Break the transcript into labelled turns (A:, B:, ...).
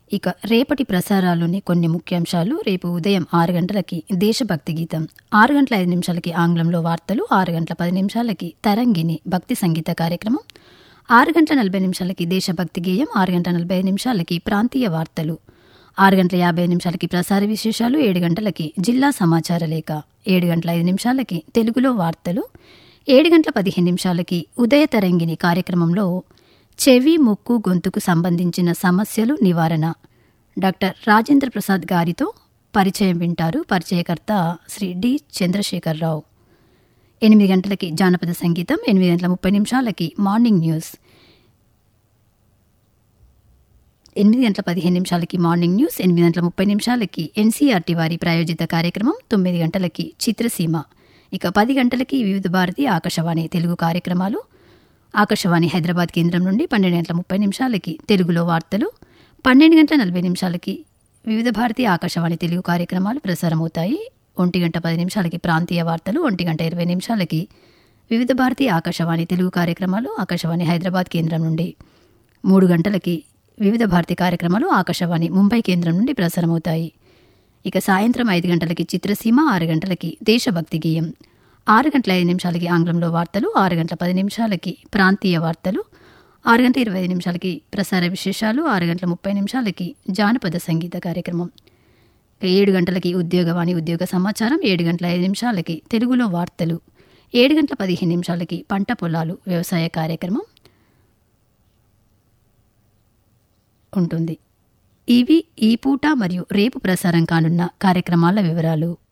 A: ఇక రేపటి ప్రసారాల్లోని కొన్ని ముఖ్యాంశాలు రేపు ఉదయం ఆరు గంటలకి దేశభక్తి గీతం ఆరు గంటల ఐదు నిమిషాలకి ఆంగ్లంలో వార్తలు ఆరు గంటల పది నిమిషాలకి తరంగిణి భక్తి సంగీత కార్యక్రమం ఆరు గంటల నలభై నిమిషాలకి దేశభక్తి గేయం ఆరు గంటల నలభై ఐదు నిమిషాలకి ప్రాంతీయ వార్తలు ఆరు గంటల యాభై నిమిషాలకి ప్రసార విశేషాలు ఏడు గంటలకి జిల్లా సమాచార లేఖ ఏడు గంటల ఐదు నిమిషాలకి తెలుగులో వార్తలు ఏడు గంటల పదిహేను నిమిషాలకి ఉదయ తరంగిణి కార్యక్రమంలో చెవి ముక్కు గొంతుకు సంబంధించిన సమస్యలు నివారణ డాక్టర్ రాజేంద్ర ప్రసాద్ గారితో పరిచయం వింటారు పరిచయకర్త శ్రీ డి చంద్రశేఖరరావు ఎనిమిది గంటలకి జానపద సంగీతం ఎనిమిది గంటల ముప్పై నిమిషాలకి మార్నింగ్ న్యూస్ ఎనిమిది గంటల పదిహేను నిమిషాలకి మార్నింగ్ న్యూస్ ఎనిమిది గంటల ముప్పై నిమిషాలకి ఎన్సీఆర్టీ వారి ప్రాయోజిత కార్యక్రమం తొమ్మిది గంటలకి చిత్రసీమ ఇక పది గంటలకి వివిధ భారతి ఆకాశవాణి తెలుగు కార్యక్రమాలు ఆకాశవాణి హైదరాబాద్ కేంద్రం నుండి పన్నెండు గంటల ముప్పై నిమిషాలకి తెలుగులో వార్తలు పన్నెండు గంటల నలభై నిమిషాలకి వివిధ భారతి ఆకాశవాణి తెలుగు కార్యక్రమాలు ప్రసారమవుతాయి ఒంటి గంట పది నిమిషాలకి ప్రాంతీయ వార్తలు ఒంటి గంట ఇరవై నిమిషాలకి వివిధ భారతి ఆకాశవాణి తెలుగు కార్యక్రమాలు ఆకాశవాణి హైదరాబాద్ కేంద్రం నుండి మూడు గంటలకి వివిధ భారతి కార్యక్రమాలు ఆకాశవాణి ముంబై కేంద్రం నుండి ప్రసారమవుతాయి ఇక సాయంత్రం ఐదు గంటలకి చిత్రసీమ ఆరు గంటలకి దేశభక్తి గేయం ఆరు గంటల ఐదు నిమిషాలకి ఆంగ్లంలో వార్తలు ఆరు గంటల పది నిమిషాలకి ప్రాంతీయ వార్తలు ఆరు గంటల ఇరవై ఐదు నిమిషాలకి ప్రసార విశేషాలు ఆరు గంటల ముప్పై నిమిషాలకి జానపద సంగీత కార్యక్రమం ఇక ఏడు గంటలకి ఉద్యోగవాణి ఉద్యోగ సమాచారం ఏడు గంటల ఐదు నిమిషాలకి తెలుగులో వార్తలు ఏడు గంటల పదిహేను నిమిషాలకి పంట పొలాలు వ్యవసాయ కార్యక్రమం ఉంటుంది ఇవి ఈ పూట మరియు రేపు ప్రసారం కానున్న కార్యక్రమాల వివరాలు